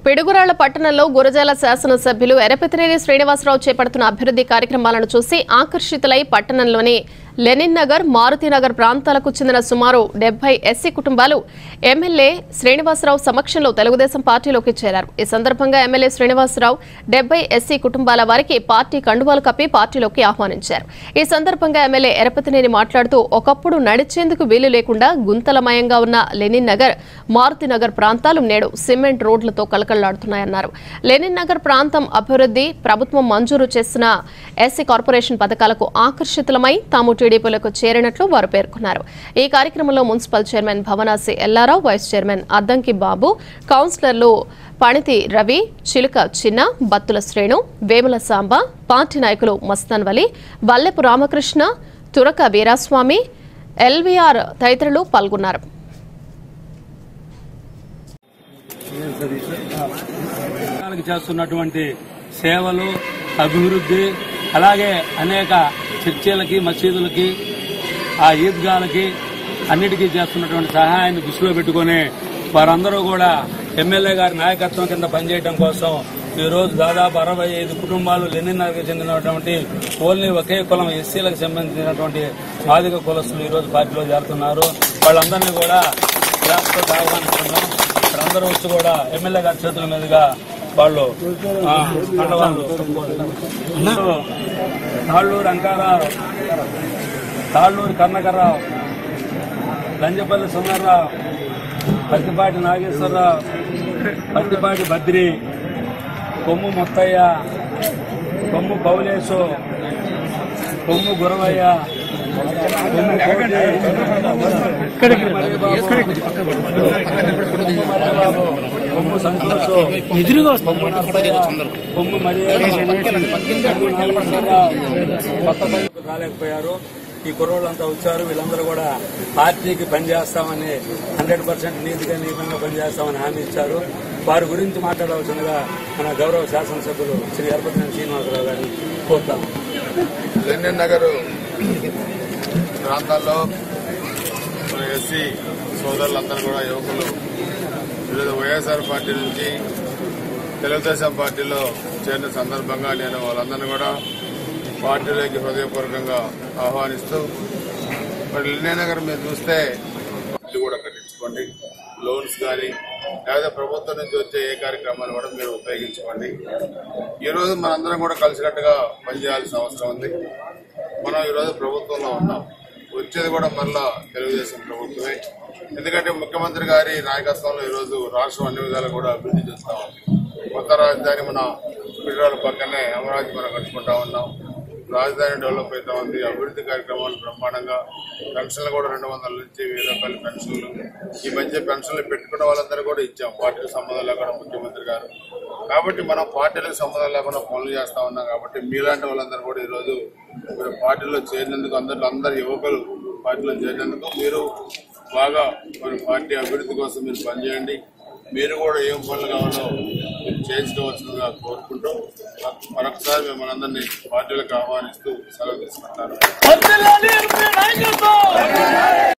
పిడుగురాళ్ల పట్టణంలో గురజాల శాసనసభ్యులు ఎరపతినేని శ్రీనివాసరావు చేపడుతున్న అభివృద్ధి కార్యక్రమాలను చూసి ఆకర్షితులై పట్టణంలోని లెనిన్ నగర్ మారుతినగర్ ప్రాంతాలకు చెందిన సుమారు డెబ్బై ఎస్సీ కుటుంబాలు ఎమ్మెల్యే శ్రీనివాసరావు సమక్షంలో తెలుగుదేశం పార్టీలోకి చేరారు ఈ సందర్భంగా ఎమ్మెల్యే శ్రీనివాసరావు డెబ్బై ఎస్సీ కుటుంబాల వారికి పార్టీ కండువాలు కప్పి పార్టీలోకి ఆహ్వానించారు ఈ సందర్భంగా ఎమ్మెల్యే ఎరపతినేని మాట్లాడుతూ ఒకప్పుడు నడిచేందుకు వీలు లేకుండా గుంతలమయంగా ఉన్న లెనిన్ నగర్ మారుతి నగర్ ప్రాంతాలు నేడు సిమెంట్ రోడ్లతో కలకళ్లాడుతున్నాయన్నారు లెనిన్ నగర్ ప్రాంతం అభివృద్ధి ప్రభుత్వం మంజూరు చేసిన ఎస్సీ కార్పొరేషన్ పథకాలకు ఆకర్షితులమై తాము టీడీపీలకు చేరినట్లు వారు పేర్కొన్నారు ఈ కార్యక్రమంలో municipal chairman Bhavanasi Yellarao vice chairman Addanki Babu కౌన్సిలర్లు పణితి రవి చిలుక చిన్న బత్తుల శ్రేణు వేముల సాంబ పార్టీ నాయకులు మస్తాన్ వలి వల్లెపు రామకృష్ణ తురక వీరాస్వామి ఎల్వీఆర్ తదితరులు పాల్గొన్నారు తెలంగాణకు చేస్తున్నటువంటి సేవలు అభివృద్ధి అలాగే అనేక చర్చిలకి మసీదులకి ఆ ఈద్గాలకి అన్నిటికీ చేస్తున్నటువంటి సహాయాన్ని దృష్టిలో పెట్టుకొని వారందరూ కూడా ఎమ్మెల్యే గారి నాయకత్వం కింద పనిచేయడం కోసం ఈ రోజు దాదాపు అరవై ఐదు కుటుంబాలు లెనిన్నర్కి చెందినటువంటి ఓన్లీ ఒకే కులం ఎస్సీలకు సంబంధించినటువంటి మాదిక కులస్తులు ఈ రోజు పార్టీలో చేరుతున్నారు వాళ్ళందరినీ కూడా గ్రామతో ఆహ్వానిస్తున్నాం అందరూ వచ్చి కూడా ఎమ్మెల్యే గారి చేతుల మీదుగా వాళ్ళు ఆ, కండవాళ్ళు ఇప్పుడు తాళ్ళూరు అంకారావు తాళ్ళూరు కన్నకరావు లంజపల్లి సుందర్రావు పత్తిపాటి నాగేశ్వరరావు పత్తిపాటి బద్రి కొమ్ము ముత్తయ్య కొమ్ము పౌలేశు కొమ్ము గురవయ్య కొమ్ము కోటి, కొమ్ము మర్రిబాబు, కొమ్ము మర్రిబాబు, కొమ్ము సంతోష్ కొమ్ము నర్సయ్య, కొమ్ము మరియ కొత్తపల్లి రాలేకపోయారు ఈ కుర్రోళ్ళంతా వచ్చారు వీళ్ళందరూ కూడా పార్టీకి పనిచేస్తామని హండ్రెడ్ పర్సెంట్ నీతిగా నియమంగా పనిచేస్తామని హామీ ఇచ్చారు వారి గురించి మాట్లాడవలసిందిగా మన గౌరవ శాసనసభ్యులు శ్రీ హర్పతిని శ్రీనివాసరావు గారిని కోరుతాము లెనిన్ నగర్ ప్రాంతాల్లో మన ఎస్సీ సోదరులందరూ కూడా యువకులు వివిధ వైఎస్ఆర్ పార్టీ నుంచి తెలుగుదేశం పార్టీలో చేరిన సందర్భంగా నేను వాళ్ళందరినీ కూడా పార్టీలోకి హృదయపూర్వకంగా ఆహ్వానిస్తూ మరి లెనిన్ నగర్ మీరు చూస్తే ఇల్లు కూడా కట్టించుకోండి లోన్స్ కానీ లేదా ప్రభుత్వం నుంచి వచ్చే ఏ కార్యక్రమాలు కూడా మీరు ఉపయోగించుకోండి ఈ రోజు మనందరం కూడా కలిసికట్టుగా పనిచేయాల్సిన అవసరం ఉంది మనం ఈ రోజు ప్రభుత్వంలో ఉన్నాం వచ్చేది కూడా మళ్ళా తెలుగుదేశం ప్రభుత్వమే ఎందుకంటే ముఖ్యమంత్రి గారి నాయకత్వంలో ఈ రోజు రాష్ట్రం అన్ని విధాలు కూడా అభివృద్ధి చేస్తా ఉంది కొత్త రాజధాని మన పిల్లల పక్కనే అమరావతి మనం కట్టుకుంటా ఉన్నాం రాజధాని డెవలప్ అవుతా ఉంది అభివృద్ధి కార్యక్రమాలు బ్రహ్మాండంగా పెన్షన్లు కూడా రెండు వందల నుంచి వెయ్యి రూపాయల పెన్షన్లు ఈ మధ్య పెన్షన్లు పెట్టుకున్న వాళ్ళందరూ కూడా ఇచ్చాం పార్టీలకు సంబంధం లేకుండా ముఖ్యమంత్రి గారు కాబట్టి మనం పార్టీలకు సంబంధం లేకుండా పనులు చేస్తా ఉన్నాం కాబట్టి మీలాంటి వాళ్ళందరూ కూడా ఈరోజు మీరు పార్టీలో చేరినందుకు అందరిలో అందరు యువకులు పార్టీలో చేరినందుకు మీరు బాగా మన పార్టీ అభివృద్ధి కోసం మీరు పనిచేయండి మీరు కూడా ఏం పనులు కావాలో మీరు చేయించుకోవాల్సిందిగా కోరుకుంటూ మరొకసారి మిమ్మల్ని అందరినీ పార్టీలకు ఆహ్వానిస్తూ సెలవు తీసుకుంటాను